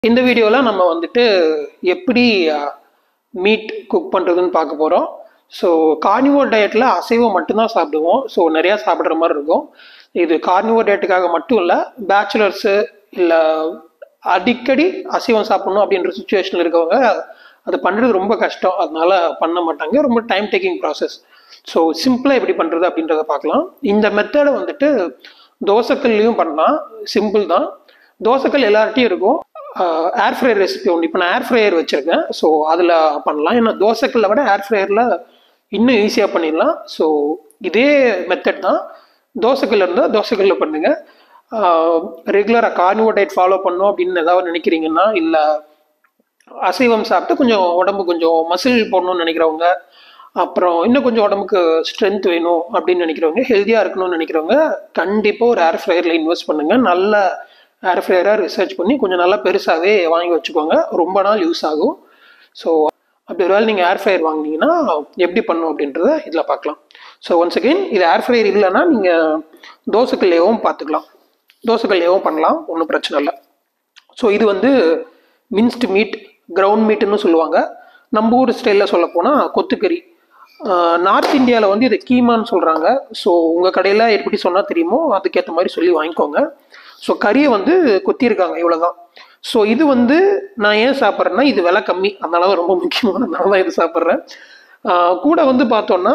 இந்த வீடியோவில் நம்ம வந்துட்டு எப்படி மீட் குக் பண்ணுறதுன்னு பார்க்க போகிறோம் ஸோ கார்னிவோர் டயட்டில் அசைவம் மட்டும்தான் சாப்பிடுவோம் ஸோ நிறையா சாப்பிட்ற மாதிரி இருக்கும் இது கார்னிவோர் டயட்டுக்காக மட்டும் இல்லை பேச்சுலர்ஸு இல்லை அடிக்கடி அசைவம் சாப்பிடணும் அப்படின்ற சுச்சுவேஷனில் இருக்கவங்க அது பண்ணுறது ரொம்ப கஷ்டம் அதனால பண்ண மாட்டாங்க ரொம்ப டைம் டேக்கிங் ப்ராசஸ் ஸோ சிம்பிளாக எப்படி பண்ணுறது அப்படின்றத பார்க்கலாம் இந்த மெத்தடை வந்துட்டு தோசைக்கல்லையும் பண்ணலாம் சிம்பிள் தான் தோசைக்கல் எல்லார்ட்டையும் இருக்கும் ஏர் ஃப்ரையர் ரெசிபி ஒன்று இப்போ நான் ஏர் ஃப்ரையர் வச்சுருக்கேன் ஸோ அதில் பண்ணலாம் ஏன்னா தோசைக்கல்லை விட ஏர் ஃப்ரையரில் இன்னும் ஈஸியாக பண்ணிடலாம் ஸோ இதே மெத்தட் தான் தோசைக்கல் இருந்தால் தோசைக்கல்ல பண்ணுங்கள் ரெகுலராக கார்னிவோ டயட் ஃபாலோ பண்ணோம் அப்படின்னு ஏதாவது நினைக்கிறீங்கன்னா இல்லை அசைவம் சாப்பிட்டு கொஞ்சம் உடம்பு கொஞ்சம் மசில் போடணும்னு நினைக்கிறவங்க அப்புறம் இன்னும் கொஞ்சம் உடம்புக்கு ஸ்ட்ரென்த் வேணும் அப்படின்னு நினைக்கிறவங்க ஹெல்த்தியாக இருக்கணும்னு நினைக்கிறவங்க கண்டிப்பாக ஒரு ஏர் ஃப்ரையரில் இன்வெஸ்ட் பண்ணுங்கள் நல்ல ஏர் ஃப்ரையராக ரிசர்ச் பண்ணி கொஞ்சம் நல்லா பெருசாகவே வாங்கி வச்சுக்கோங்க ரொம்ப நாள் யூஸ் ஆகும் ஸோ அப்படி ஒரு வேளை நீங்கள் ஏர் ஃப்ரையர் வாங்கினீங்கன்னா எப்படி பண்ணும் அப்படின்றத இதில் பார்க்கலாம் ஸோ ஒன்ஸ் அகெயின் இது ஏர் ஃப்ரையர் இல்லைன்னா நீங்கள் தோசைக்கல்லையவும் பார்த்துக்கலாம் தோசைக்கல்லையவும் பண்ணலாம் ஒன்றும் பிரச்சனை இல்லை ஸோ இது வந்து மின்ஸ்டு மீட் கிரவுண்ட் மீட்டுன்னு சொல்லுவாங்க நம்ம ஊர் ஸ்டைலில் சொல்ல போனால் கொத்துக்கறி நார்த் இந்தியாவில் வந்து இதை கீமான்னு சொல்கிறாங்க ஸோ உங்கள் கடையில் எப்படி சொன்னால் தெரியுமோ அதுக்கேற்ற மாதிரி சொல்லி வாங்கிக்கோங்க ஸோ கறியை வந்து கொத்தியிருக்காங்க இவ்வளோதான் ஸோ இது வந்து நான் ஏன் சாப்பிட்றேன்னா இது விலை கம்மி அதனால தான் ரொம்ப முக்கியமானதுனால தான் இது சாப்பிட்றேன் கூட வந்து பார்த்தோன்னா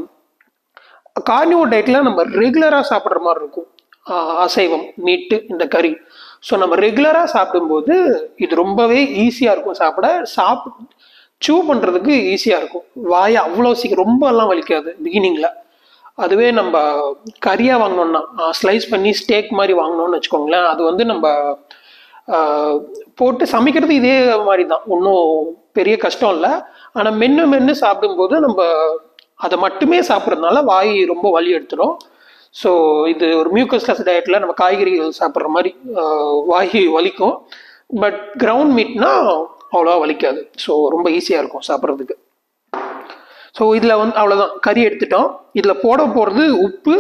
கார்னிவோ டயட்டில் நம்ம ரெகுலராக சாப்பிட்ற மாதிரி இருக்கும் அசைவம் மீட்டு இந்த கறி ஸோ நம்ம ரெகுலராக சாப்பிடும்போது இது ரொம்பவே ஈஸியாக இருக்கும் சாப்பிட சாப் சூ பண்ணுறதுக்கு ஈஸியாக இருக்கும் வாயை அவ்வளோ சீக்கிரம் ரொம்பலாம் வலிக்காது பிகினிங்கில் அதுவே நம்ம கறியாக வாங்கினோம்னா ஸ்லைஸ் பண்ணி ஸ்டேக் மாதிரி வாங்கினோம்னு வச்சுக்கோங்களேன் அது வந்து நம்ம போட்டு சமைக்கிறது இதே மாதிரி தான் ஒன்றும் பெரிய கஷ்டம் இல்லை ஆனால் மென்று மென்று சாப்பிடும்போது நம்ம அதை மட்டுமே சாப்பிட்றதுனால வாய் ரொம்ப வலி எடுத்துடும் ஸோ இது ஒரு மியூக்கஸ்லஸ் டயட்டில் நம்ம காய்கறிகள் சாப்பிட்ற மாதிரி வாய் வலிக்கும் பட் கிரவுண்ட் மீட்னா அவ்வளோவா வலிக்காது ஸோ ரொம்ப ஈஸியாக இருக்கும் சாப்பிட்றதுக்கு ஸோ இதில் வந்து அவ்வளோதான் கறி எடுத்துட்டோம் இதில் போட போகிறது உப்பு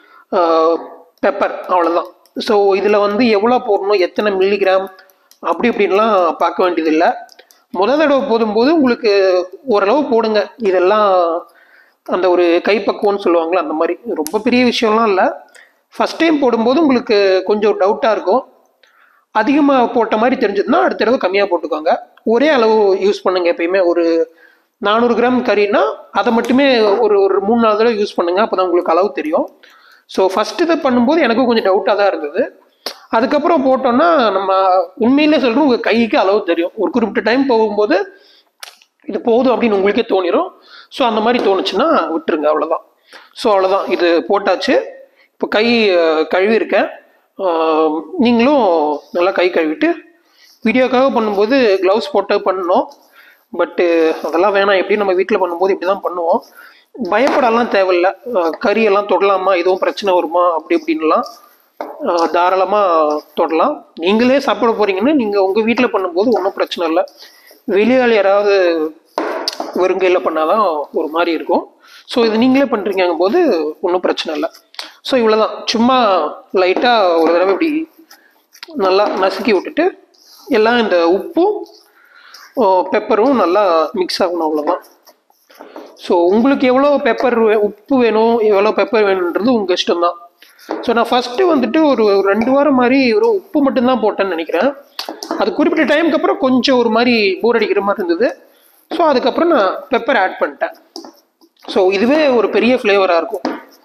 பெப்பர் அவ்வளோதான் ஸோ இதில் வந்து எவ்வளோ போடணும் எத்தனை மில்லிகிராம் அப்படி இப்படின்லாம் பார்க்க வேண்டியதில்லை முதல் தடவை போடும்போது உங்களுக்கு ஓரளவு போடுங்க இதெல்லாம் அந்த ஒரு கைப்பக்குவம்னு சொல்லுவாங்களே அந்த மாதிரி ரொம்ப பெரிய விஷயம்லாம் இல்லை ஃபஸ்ட் டைம் போடும்போது உங்களுக்கு கொஞ்சம் டவுட்டாக இருக்கும் அதிகமாக போட்ட மாதிரி தெரிஞ்சதுன்னா அடுத்த தடவை கம்மியாக போட்டுக்கோங்க ஒரே அளவு யூஸ் பண்ணுங்கள் எப்பயுமே ஒரு நானூறு கிராம் கறினா அதை மட்டுமே ஒரு ஒரு மூணு நாலு தடவை யூஸ் பண்ணுங்கள் அப்போ தான் உங்களுக்கு அளவு தெரியும் ஸோ ஃபஸ்ட்டு இதை பண்ணும்போது எனக்கும் கொஞ்சம் டவுட்டாக தான் இருந்தது அதுக்கப்புறம் போட்டோன்னா நம்ம உண்மையிலே சொல்கிறோம் உங்கள் கைக்கு அளவு தெரியும் ஒரு குறிப்பிட்ட டைம் போகும்போது இது போதும் அப்படின்னு உங்களுக்கே தோணிடும் ஸோ அந்த மாதிரி தோணுச்சுன்னா விட்டுருங்க அவ்வளோதான் ஸோ அவ்வளோதான் இது போட்டாச்சு இப்போ கை கழுவிருக்கேன் நீங்களும் நல்லா கை கழுவிட்டு வீடியோக்காக பண்ணும்போது க்ளவுஸ் போட்டு பண்ணணும் பட்டு அதெல்லாம் வேணாம் எப்படி நம்ம வீட்டில் பண்ணும்போது இப்படி தான் பண்ணுவோம் பயப்படலாம் தேவையில்ல கறியெல்லாம் தொடலாமா எதுவும் பிரச்சனை வருமா அப்படி இப்படின்லாம் தாராளமாக தொடலாம் நீங்களே சாப்பிட போகிறீங்கன்னா நீங்கள் உங்கள் வீட்டில் பண்ணும்போது ஒன்றும் பிரச்சனை இல்லை வெளியால் யாராவது வெறுங்கையில் பண்ணாதான் ஒரு மாதிரி இருக்கும் ஸோ இது நீங்களே பண்ணுறீங்கும் போது ஒன்றும் பிரச்சனை இல்லை ஸோ இவ்வளோதான் சும்மா லைட்டாக ஒரு தடவை இப்படி நல்லா நசுக்கி விட்டுட்டு எல்லாம் இந்த உப்பும் பெப்பரும் நல்லா மிக்ஸ் ஆகணும் அவ்வளோதான் ஸோ உங்களுக்கு எவ்வளோ பெப்பர் உப்பு வேணும் எவ்வளோ பெப்பர் வேணுன்றது உங்கள் இஷ்டம் தான் ஸோ நான் ஃபஸ்ட்டு வந்துட்டு ஒரு ரெண்டு வாரம் மாதிரி ஒரு உப்பு மட்டும்தான் போட்டேன்னு நினைக்கிறேன் அது குறிப்பிட்ட டைமுக்கு அப்புறம் கொஞ்சம் ஒரு மாதிரி போர் அடிக்கிற மாதிரி இருந்தது ஸோ அதுக்கப்புறம் நான் பெப்பர் ஆட் பண்ணிட்டேன் ஸோ இதுவே ஒரு பெரிய ஃப்ளேவராக இருக்கும்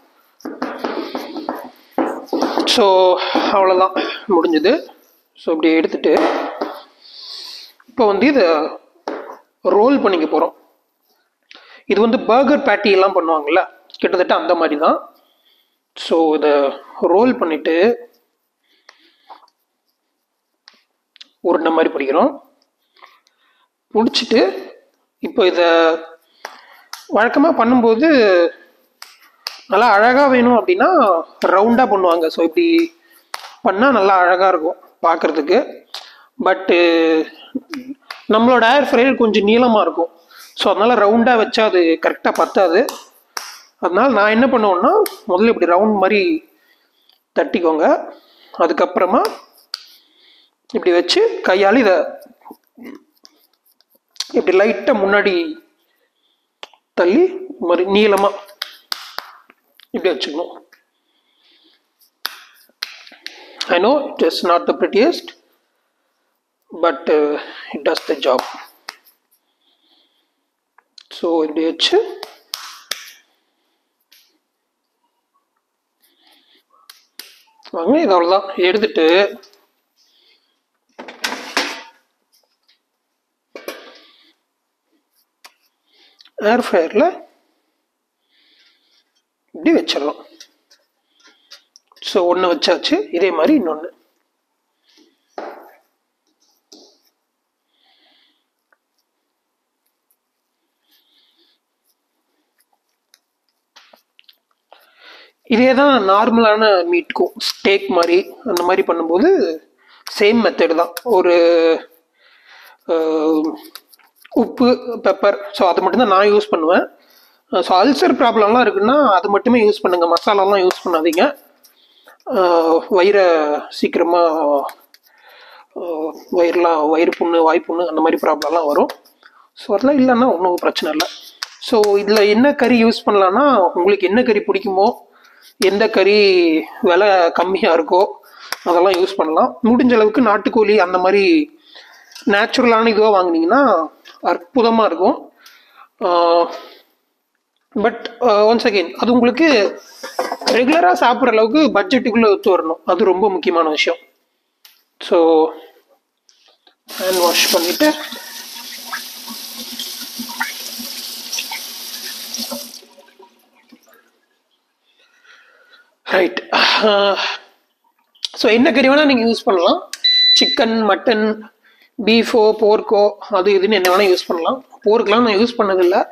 ஸோ அவ்வளோதான் முடிஞ்சுது ஸோ இப்படி எடுத்துட்டு இப்போ வந்து இதை ரோல் பண்ணிக்க போகிறோம் இது வந்து பர்கர் பேட்டி எல்லாம் பண்ணுவாங்கல்ல கிட்டத்தட்ட அந்த மாதிரி தான் ஸோ இதை ரோல் பண்ணிட்டு உருண்டை மாதிரி பிடிக்கிறோம் பிடிச்சிட்டு இப்போ இதை வழக்கமாக பண்ணும்போது நல்லா அழகாக வேணும் அப்படின்னா ரவுண்டாக பண்ணுவாங்க ஸோ இப்படி பண்ணால் நல்லா அழகாக இருக்கும் பார்க்குறதுக்கு பட்டு நம்மளோட ஏர் ஃப்ரையர் கொஞ்சம் நீளமாக இருக்கும் ஸோ அதனால் ரவுண்டாக வச்சா அது கரெக்டாக பத்தாது அதனால் நான் என்ன பண்ணுவேன்னா முதல்ல இப்படி ரவுண்ட் மாதிரி தட்டிக்கோங்க அதுக்கப்புறமா இப்படி வச்சு கையால் இதை இப்படி லைட்டாக முன்னாடி தள்ளி இந்த மாதிரி நீளமாக இப்படி வச்சுக்கணும் I know it is not the prettiest, but uh, it does the job. So இப்படி வச்சு வாங்க இது அவ்வளோதான் எடுத்துட்டு ஏர் ஃபயரில் இப்படி வச்சிடலாம் ஸோ ஒன்று வச்சாச்சு இதே மாதிரி இன்னொன்று இதே தான் நார்மலான மீட்க்கும் ஸ்டேக் மாதிரி அந்த மாதிரி பண்ணும்போது சேம் மெத்தட் தான் ஒரு அஹ், உப்பு பெப்பர் ஸோ அது மட்டும்தான் நான் யூஸ் பண்ணுவேன் ஸோ அல்சர் ப்ராப்ளம்லாம் இருக்குன்னா அது மட்டுமே யூஸ் பண்ணுங்க மசாலாலாம் யூஸ் பண்ணாதீங்க ஆஹ் வயிறை சீக்கிரமாக வயிறுலாம் வயிறு புண்ணு வாய்ப்புண்ணு அந்த மாதிரி ப்ராப்ளம்லாம் வரும் ஸோ அதெல்லாம் இல்லைன்னா ஒன்றும் பிரச்சனை இல்லை ஸோ இதில் என்ன கறி யூஸ் பண்ணலான்னா உங்களுக்கு என்ன கறி பிடிக்குமோ எந்த கறி விலை கம்மியாக இருக்கோ அதெல்லாம் யூஸ் பண்ணலாம் முடிஞ்ச அளவுக்கு நாட்டுக்கோழி அந்த மாதிரி நேச்சுரலான இதுவாக வாங்குனீங்கன்னா அற்புதமாக இருக்கும் பட் ஒன்ஸ் அகெயின் அது உங்களுக்கு ரெகுலராக சாப்பிட்ற அளவுக்கு பட்ஜெட்டுக்குள்ளே ஒத்து வரணும் அது ரொம்ப முக்கியமான விஷயம் ஸோ ஹேண்ட் வாஷ் பண்ணிவிட்டு ரைட் ஸோ என்ன கறி வேணால் நீங்கள் யூஸ் பண்ணலாம் சிக்கன் மட்டன் பீஃபோ போர்க்கோ அது இதுன்னு என்ன வேணால் யூஸ் பண்ணலாம் போர்க்கெலாம் நான் யூஸ் பண்ணதில்லை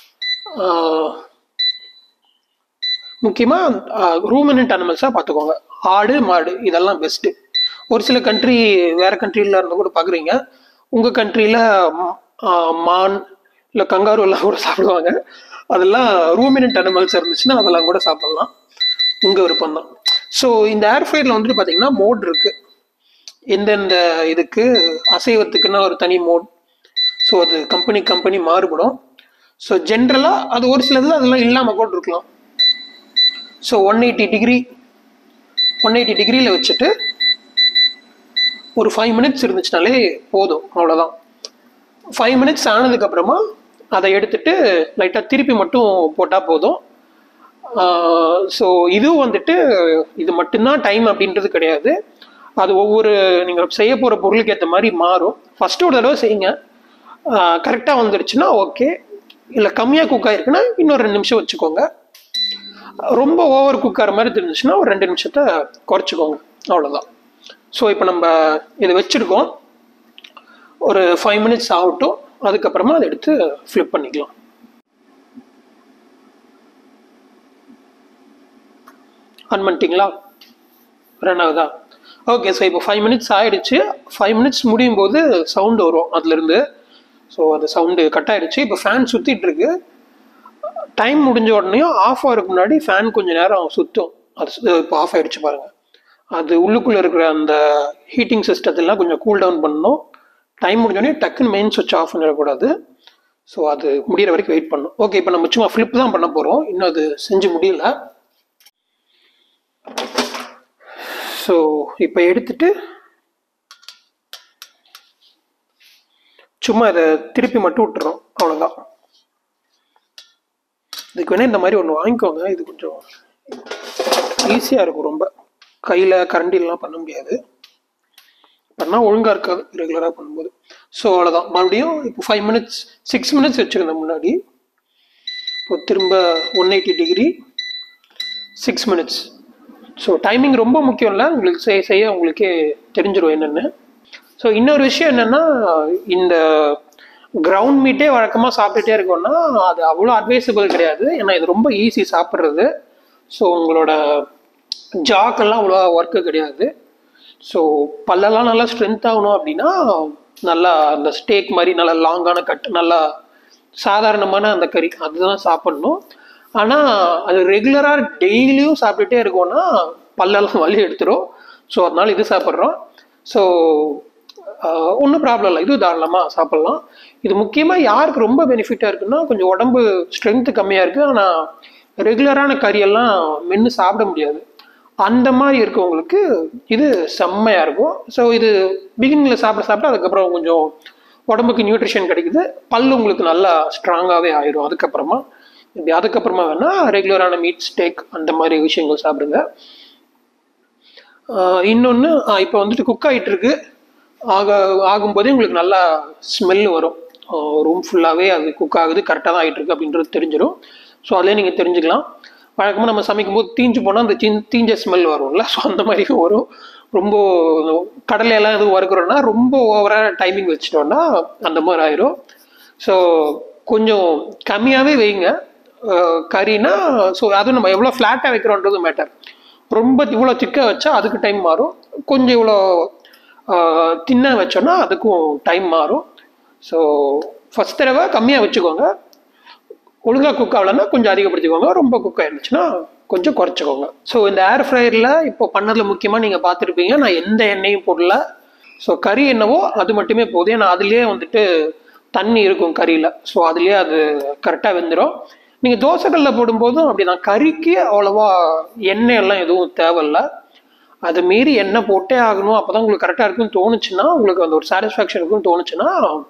முக்கியமாக ரூமினன்ட் அனிமல்ஸாக பார்த்துக்கோங்க ஆடு மாடு இதெல்லாம் பெஸ்ட்டு ஒரு சில கண்ட்ரி வேறு கண்ட்ரியில் இருந்து கூட பார்க்குறீங்க உங்கள் கண்ட்ரியில் மான் இல்லை கங்காரு எல்லாம் கூட சாப்பிடுவாங்க அதெல்லாம் ரூமினன்ட் அனிமல்ஸ் இருந்துச்சுன்னா அதெல்லாம் கூட சாப்பிட்லாம் உங்கள் விருப்பம் தான் ஸோ இந்த ஏர் ஃப்ரையரில் வந்துட்டு பார்த்தீங்கன்னா மோட் இருக்குது எந்தெந்த இதுக்கு அசைவத்துக்குன்னா ஒரு தனி மோட் ஸோ அது கம்பெனி கம்பெனி மாறுபடும் ஸோ ஜென்ரலாக அது ஒரு சிலதில் அதெல்லாம் இல்லாமல் கூட இருக்கலாம் so one eighty degree one eighty டிகிரியில் வச்சுட்டு ஒரு ஃபைவ் மினிட்ஸ் இருந்துச்சுனாலே போதும் அவ்வளோதான் ஃபைவ் மினிட்ஸ் ஆனதுக்கப்புறமா அதை எடுத்துட்டு லைட்டாக திருப்பி மட்டும் போட்டால் போதும் ஸோ இதுவும் வந்துட்டு இது மட்டும்தான் டைம் அப்படின்றது கிடையாது அது ஒவ்வொரு நீங்கள் செய்ய போகிற பொருளுக்கு ஏற்ற மாதிரி மாறும் ஃபஸ்ட்டு ஒரு தடவை செய்யுங்க கரெக்டாக வந்துடுச்சுன்னா ஓகே இல்லை கம்மியாக குக் ஆயிருக்குன்னா இன்னொரு ரெண்டு நிமிஷம் வச்சுக்கோங்க ரொம்ப ஓவர் குக் ஆகிற மாதிரி தெரிஞ்சுச்சுன்னா ஒரு ரெண்டு நிமிஷத்தை குறைச்சிக்கோங்க அவ்வளோதான் ஸோ இப்போ நம்ம இதை வச்சுருக்கோம் ஒரு ஃபைவ் மினிட்ஸ் ஆகட்டும் அதுக்கப்புறமா அதை எடுத்து ஃப்ளிப் பண்ணிக்கலாம் ஆன் பண்ணிட்டீங்களா ரன் ஆகுதா ஓகே ஸோ இப்போ ஃபைவ் மினிட்ஸ் ஆயிடுச்சு ஃபைவ் மினிட்ஸ் முடியும் போது சவுண்டு வரும் அதுலேருந்து ஸோ அது சவுண்டு கட் ஆயிடுச்சு இப்போ ஃபேன் சுற்றிட்டு இருக்கு டைம் முடிஞ்ச உடனேயும் ஆஃப் ஆகிறதுக்கு முன்னாடி ஃபேன் கொஞ்சம் நேரம் சுற்றும் அது இப்போ ஆஃப் ஆயிடுச்சு பாருங்கள் அது உள்ளுக்குள்ளே இருக்கிற அந்த ஹீட்டிங் சிஸ்டத்தெல்லாம் கொஞ்சம் கூல் டவுன் பண்ணணும் டைம் முடிஞ்சோடனே டக்குன்னு மெயின் சுவிட்ச் ஆஃப் பண்ணிடக்கூடாது ஸோ அது முடிகிற வரைக்கும் வெயிட் பண்ணணும் ஓகே இப்போ நம்ம சும்மா ஃப்ளிப் தான் பண்ண போகிறோம் இன்னும் அது செஞ்சு முடியல ஸோ இப்போ எடுத்துட்டு சும்மா இதை திருப்பி மட்டும் விட்டுறோம் அவ்வளோதான் இதுக்கு வேணால் இந்த மாதிரி ஒன்று வாங்கிக்கோங்க இது கொஞ்சம் ஈஸியாக இருக்கும் ரொம்ப கையில் கரண்டிலாம் பண்ண முடியாது பண்ணால் ஒழுங்காக இருக்காது ரெகுலராக பண்ணும்போது ஸோ அவ்வளோதான் மறுபடியும் இப்போ ஃபைவ் மினிட்ஸ் சிக்ஸ் மினிட்ஸ் வச்சுருந்தேன் முன்னாடி இப்போ திரும்ப one eighty degree six minutes so timing ரொம்ப முக்கியம் இல்லை உங்களுக்கு செய்ய செய்ய உங்களுக்கே தெரிஞ்சிடும் என்னென்னு ஸோ இன்னொரு விஷயம் என்னென்னா இந்த கிரவுண்ட் மீட்டே வழக்கமாக சாப்பிட்டுட்டே இருக்கோம்னா அது அவ்வளோ அட்வைசபிள் கிடையாது ஏன்னா இது ரொம்ப ஈஸி சாப்பிட்றது ஸோ உங்களோட ஜாக்கெல்லாம் அவ்வளோ ஒர்க்கு கிடையாது ஸோ பல்லெல்லாம் நல்லா ஸ்ட்ரென்த் ஆகணும் அப்படின்னா நல்லா அந்த ஸ்டேக் மாதிரி நல்லா லாங்கான கட் நல்லா சாதாரணமான அந்த கறி அதுதான் சாப்பிட்ணும் ஆனால் அது ரெகுலராக டெய்லியும் சாப்பிட்டுட்டே இருக்கோம்னா பல்லெல்லாம் வலி எடுத்துரும் ஸோ அதனால இது சாப்பிட்றோம் ஸோ ஒன்றும் ப்ராப்ளம் இல்லை இது தாராளமாக சாப்பிட்லாம் இது முக்கியமாக யாருக்கு ரொம்ப பெனிஃபிட்டாக இருக்குன்னா கொஞ்சம் உடம்பு ஸ்ட்ரென்த்து கம்மியாக இருக்குது ஆனால் ரெகுலரான கறியெல்லாம் மென்று சாப்பிட முடியாது அந்த மாதிரி இருக்கவங்களுக்கு இது செம்மையாக இருக்கும் ஸோ இது பிகினிங்கில் சாப்பிட சாப்பிட அதுக்கப்புறம் கொஞ்சம் உடம்புக்கு நியூட்ரிஷன் கிடைக்குது பல் உங்களுக்கு நல்லா ஸ்ட்ராங்காகவே ஆயிரும் அதுக்கப்புறமா இப்படி அதுக்கப்புறமா வேணால் ரெகுலரான மீட் ஸ்டேக் அந்த மாதிரி விஷயங்கள் சாப்பிடுங்க இன்னொன்று இப்போ வந்துட்டு குக் ஆகிட்டு இருக்கு ஆக ஆகும்போதே உங்களுக்கு நல்லா ஸ்மெல் வரும் ரூம் ஃபுல்லாகவே அது குக் ஆகுது கரெக்டாக தான் ஆகிட்டு இருக்கு அப்படின்றது தெரிஞ்சிடும் ஸோ அதிலே நீங்கள் தெரிஞ்சுக்கலாம் வழக்கமாக நம்ம சமைக்கும்போது தீஞ்சு போனால் அந்த தீ தீஞ்ச ஸ்மெல் வரும்ல ஸோ அந்த மாதிரி வரும் ரொம்ப கடலையெல்லாம் எதுவும் வறுக்கிறோன்னா ரொம்ப ஓவராக டைமிங் வச்சிட்டோம்னா அந்த மாதிரி ஆயிரும் ஸோ கொஞ்சம் கம்மியாகவே வைங்க அஹ் கறினா ஸோ அதுவும் நம்ம எவ்வளோ ஃப்ளாட்டாக வைக்கிறோன்றது மேட்டர் ரொம்ப இவ்வளோ திக்காக வச்சா அதுக்கு டைம் மாறும் கொஞ்சம் இவ்வளோ தின்னா வச்சோன்னா அதுக்கும் டைம் மாறும் ஸோ ஃபஸ்ட் தடவை கம்மியாக வச்சுக்கோங்க ஒழுங்காக குக் ஆகலைன்னா கொஞ்சம் அதிகப்படுத்திக்கோங்க ரொம்ப குக் ஆயிருந்துச்சுன்னா கொஞ்சம் குறைச்சிக்கோங்க ஸோ இந்த ஏர் ஃப்ரையரில் இப்போ பண்ணதில் முக்கியமாக நீங்கள் பார்த்துருப்பீங்க நான் எந்த எண்ணெயும் போடல ஸோ கறி என்னவோ அது மட்டுமே போதும் ஏன்னா அதுலேயே வந்துட்டு தண்ணி இருக்கும் கறியில் ஸோ அதுலேயே அது கரெக்டாக வெந்துடும் நீங்கள் தோசைக்கல்லில் போடும்போதும் அப்படிதான் கறிக்கு அவ்வளோவா எண்ணெய் எல்லாம் எதுவும் தேவையில்ல அது மீறி எண்ணெய் போட்டே ஆகணும் அப்போ தான் உங்களுக்கு கரெக்டாக இருக்குன்னு தோணுச்சுன்னா உங்களுக்கு அந்த ஒரு சாட்டிஸ்ஃபேக்ஷன் இருக்குன்னு தோணுச்சுன்னா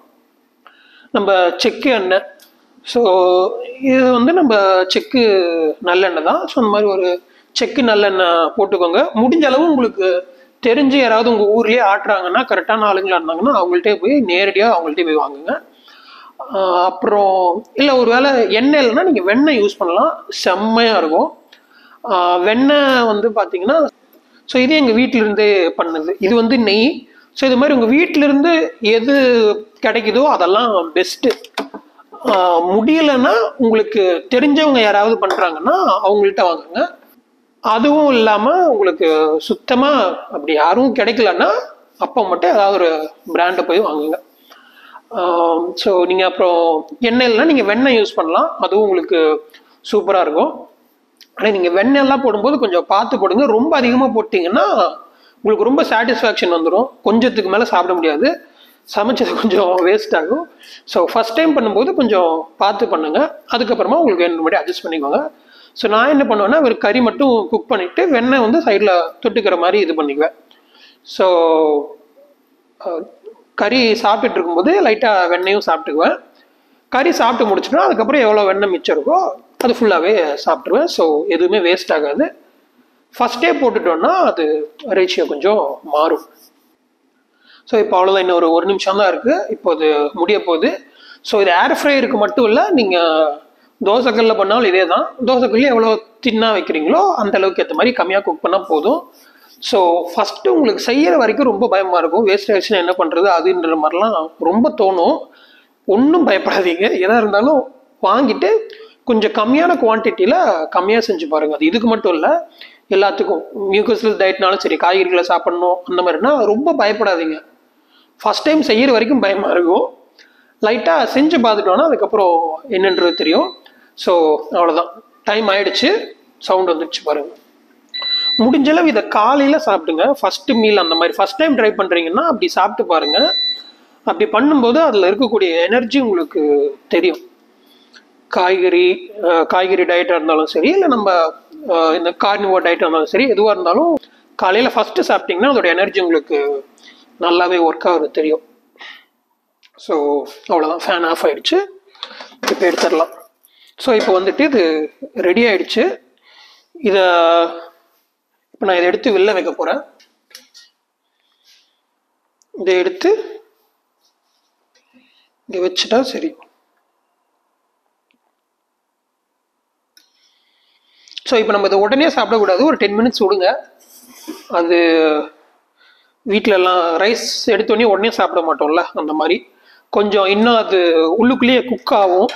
நம்ம செக்கு எண்ணெய் ஸோ இது வந்து நம்ம செக்கு நல்லெண்ணெய் தான் ஸோ அந்த மாதிரி ஒரு செக்கு நல்லெண்ணெய் போட்டுக்கோங்க முடிஞ்ச அளவு உங்களுக்கு தெரிஞ்சு யாராவது உங்கள் ஊர்லேயே ஆட்டுறாங்கன்னா கரெக்டான ஆளுங்களா இருந்தாங்கன்னா அவங்கள்ட்டே போய் நேரடியாக அவங்கள்ட்டே போய் வாங்குங்க ஆஹ் அப்புறம் இல்லை ஒரு வேளை எண்ணெய் இல்லைன்னா நீங்கள் வெண்ணெய் யூஸ் பண்ணலாம் செம்மையாக இருக்கும் ஆஹ் வெண்ணெய் வந்து பார்த்தீங்கன்னா ஸோ இது எங்கள் வீட்டிலேருந்தே பண்ணது இது வந்து நெய் ஸோ இது மாதிரி உங்கள் வீட்டிலேருந்து எது கிடைக்குதோ அதெல்லாம் பெஸ்ட்டு முடியலைன்னா உங்களுக்கு தெரிஞ்சவங்க யாராவது பண்ணுறாங்கன்னா அவங்கள்ட்ட வாங்குங்க அதுவும் இல்லாமல் உங்களுக்கு சுத்தமாக அப்படி யாரும் கிடைக்கலன்னா அப்போ மட்டும் ஏதாவது ஒரு பிராண்டை போய் வாங்குங்க ஸோ நீங்கள் அப்புறம் எண்ணெய்லாம் நீங்கள் வெண்ணெய் யூஸ் பண்ணலாம் அதுவும் உங்களுக்கு சூப்பராக இருக்கும் ஆனால் நீங்கள் வெண்ணெய்லாம் போடும்போது கொஞ்சம் பார்த்து போடுங்க ரொம்ப அதிகமாக போட்டிங்கன்னா உங்களுக்கு ரொம்ப சாட்டிஸ்ஃபேக்ஷன் வந்துடும் கொஞ்சத்துக்கு மேலே சாப்பிட முடியாது சமைச்சது கொஞ்சம் வேஸ்ட் ஆகும் ஸோ ஃபஸ்ட் டைம் பண்ணும்போது கொஞ்சம் பார்த்து பண்ணுங்க அதுக்கப்புறமா உங்களுக்கு வேணும் மாதிரி அட்ஜஸ்ட் பண்ணிக்கோங்க ஸோ நான் என்ன பண்ணுவேன்னா ஒரு கறி மட்டும் குக் பண்ணிவிட்டு வெண்ணெய் வந்து சைடில் தொட்டுக்கிற மாதிரி இது பண்ணிக்குவேன் ஸோ கறி சாப்பிட்டுட்டு இருக்கும்போது லைட்டாக வெண்ணெயும் சாப்பிட்டுக்குவேன் கறி சாப்பிட்டு முடிச்சிட்டோம் அதுக்கப்புறம் எவ்வளோ வெண்ணெய் மிச்சம் இருக்கோ அது ஃபுல்லாகவே சாப்பிட்ருவேன் ஸோ எதுவுமே வேஸ்ட் ஆகாது ஃபஸ்ட்டே போட்டுட்டோன்னா அது ரேஷியோ கொஞ்சம் மாறும் ஸோ இப்போ அவ்வளோதான் இன்னும் ஒரு ஒரு நிமிஷம் தான் இருக்குது இப்போ அது முடிய போகுது ஸோ இது ஏர் ஃப்ரையருக்கு மட்டும் இல்லை நீங்கள் தோசைக்கல்ல பண்ணாலும் இதே தான் தோசைக்கல்ல எவ்வளோ தின்னா வைக்கிறீங்களோ அந்த அளவுக்கு ஏற்ற மாதிரி கம்மியாக குக் பண்ணால் போதும் ஸோ ஃபஸ்ட்டு உங்களுக்கு செய்கிற வரைக்கும் ரொம்ப பயமாக இருக்கும் வேஸ்ட் ஆயிடுச்சுன்னா என்ன பண்ணுறது அதுன்ற மாதிரிலாம் ரொம்ப தோணும் ஒன்றும் பயப்படாதீங்க எதாக இருந்தாலும் வாங்கிட்டு கொஞ்சம் கம்மியான குவான்டிட்டியில் கம்மியாக செஞ்சு பாருங்கள் அது இதுக்கு மட்டும் இல்லை எல்லாத்துக்கும் மியூக்கஸ்லஸ் டயட்னாலும் சரி காய்கறிகளை சாப்பிட்ணும் அந்த மாதிரினா ரொம்ப பயப்படாதீங்க ஃபஸ்ட் டைம் செய்கிற வரைக்கும் பயமாக இருக்கும் லைட்டாக செஞ்சு பார்த்துட்டோன்னா அதுக்கப்புறம் என்னன்றது தெரியும் ஸோ அவ்வளோதான் டைம் ஆயிடுச்சு சவுண்ட் வந்துடுச்சு பாருங்கள் முடிஞ்சளவு இதை காலையில் சாப்பிடுங்க ஃபஸ்ட்டு மீல் அந்த மாதிரி ஃபஸ்ட் டைம் ட்ரை பண்ணுறீங்கன்னா அப்படி சாப்பிட்டு பாருங்கள் அப்படி பண்ணும்போது அதில் இருக்கக்கூடிய எனர்ஜி உங்களுக்கு தெரியும் காய்கறி காய்கறி டயட்டாக இருந்தாலும் சரி இல்லை நம்ம இந்த கார்னிவோ டயட்டாக இருந்தாலும் சரி எதுவாக இருந்தாலும் காலையில் ஃபஸ்ட்டு சாப்பிட்டிங்கன்னா அதோட எனர்ஜி உங்களுக்கு நல்லாவே ஒர்க் ஆகுது தெரியும் ஸோ அவ்வளோதான் ஃபேன் ஆஃப் ஆகிடுச்சு இப்போ எடுத்துடலாம் ஸோ இப்போ வந்துட்டு இது ரெடி ஆயிடுச்சு இதை இப்போ நான் இதை எடுத்து வெளில வைக்க போகிறேன் இதை எடுத்து இங்கே வச்சுட்டா சரி ஸோ இப்போ நம்ம இதை உடனே சாப்பிடக்கூடாது ஒரு டென் மினிட்ஸ் விடுங்க அது வீட்டிலலாம் ரைஸ் எடுத்தோடனே உடனே சாப்பிட மாட்டோம்ல அந்த மாதிரி கொஞ்சம் இன்னும் அது உள்ளுக்குள்ளேயே குக் ஆகும்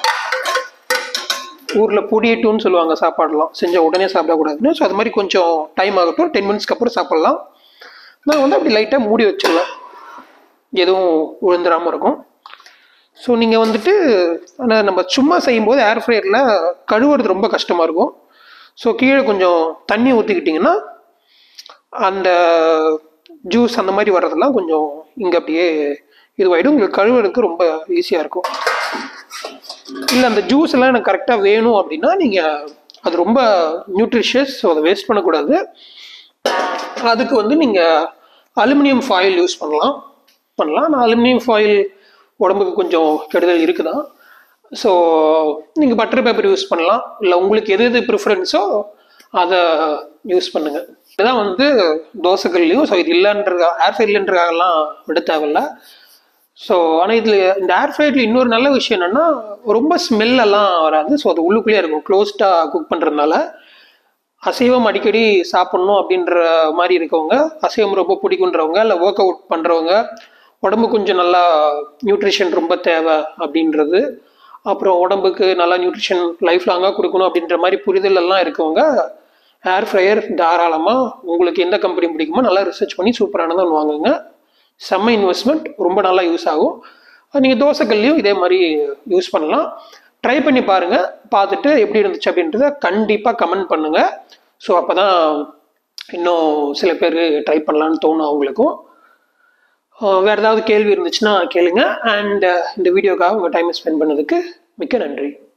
ஊரில் பொடியட்டும்னு சொல்லுவாங்க சாப்பாடெலாம் செஞ்ச உடனே சாப்பிடக்கூடாதுன்னு ஸோ அது மாதிரி கொஞ்சம் டைம் ஆகட்டும் டென் மினிட்ஸ்க்கு அப்புறம் சாப்பிட்லாம் நான் வந்து அப்படி லைட்டாக மூடி வச்சிருவேன் எதுவும் விழுந்துடாமல் இருக்கும் ஸோ நீங்கள் வந்துட்டு ஆனால் நம்ம சும்மா செய்யும்போது ஏர் ஃப்ரையரில் கழுவுறது ரொம்ப கஷ்டமாக இருக்கும் ஸோ கீழே கொஞ்சம் தண்ணி ஊற்றிக்கிட்டிங்கன்னா அந்த ஜூஸ் அந்த மாதிரி வர்றதெல்லாம் கொஞ்சம் இங்கே அப்படியே இதுவாயிடும் உங்களுக்கு கழுவுறதுக்கு ரொம்ப ஈஸியாக இருக்கும் இல்லை அந்த ஜூஸ் எல்லாம் எனக்கு கரெக்டாக வேணும் அப்படின்னா நீங்கள் அது ரொம்ப நியூட்ரிஷியஸ் ஸோ அதை வேஸ்ட் பண்ணக்கூடாது அதுக்கு வந்து நீங்கள் அலுமினியம் ஃபாயில் யூஸ் பண்ணலாம் பண்ணலாம் ஆனால் அலுமினியம் ஃபாயில் உடம்புக்கு கொஞ்சம் கெடுதல் இருக்குதான் ஸோ நீங்கள் பட்டர் பேப்பர் யூஸ் பண்ணலாம் இல்லை உங்களுக்கு எது எது ப்ரிஃபரன்ஸோ அதை யூஸ் பண்ணுங்கள் இதுதான் வந்து தோசைகள்லையும் ஸோ இது இல்லைன்ற ஏர் ஃப்ரை இல்லைன்றக்காகலாம் விட தேவையில்ல ஸோ ஆனால் இதில் இந்த ஏர் ஃப்ரைட்டில் இன்னொரு நல்ல விஷயம் என்னென்னா ரொம்ப ஸ்மெல்லெல்லாம் வராது ஸோ அது உள்ளுக்குள்ளேயே இருக்கும் க்ளோஸ்டாக குக் பண்ணுறதுனால அசைவம் அடிக்கடி சாப்பிட்ணும் அப்படின்ற மாதிரி இருக்கவங்க அசைவம் ரொம்ப பிடிக்குன்றவங்க இல்லை ஒர்க் அவுட் பண்ணுறவங்க உடம்பு கொஞ்சம் நல்லா நியூட்ரிஷன் ரொம்ப தேவை அப்படின்றது அப்புறம் உடம்புக்கு நல்லா நியூட்ரிஷன் லைஃப் லாங்காக கொடுக்கணும் அப்படின்ற மாதிரி புரிதல் எல்லாம் இருக்கவங்க ஏர் ஃப்ரையர் தாராளமாக உங்களுக்கு எந்த கம்பெனி பிடிக்குமோ நல்லா ரிசர்ச் பண்ணி சூப்பரானதை ஒன்று வாங்குங்க செம்ம இன்வெஸ்ட்மெண்ட் ரொம்ப நல்லா யூஸ் ஆகும் நீங்கள் தோசைக்கல்லையும் இதே மாதிரி யூஸ் பண்ணலாம் ட்ரை பண்ணி பாருங்கள் பார்த்துட்டு எப்படி இருந்துச்சு அப்படின்றத கண்டிப்பாக கமெண்ட் பண்ணுங்கள் ஸோ அப்போ தான் இன்னும் சில பேர் ட்ரை பண்ணலான்னு தோணும் அவங்களுக்கும் வேறு ஏதாவது கேள்வி இருந்துச்சுன்னா கேளுங்க அண்ட் இந்த வீடியோக்காக உங்கள் டைமை ஸ்பெண்ட் பண்ணதுக்கு மிக்க நன்றி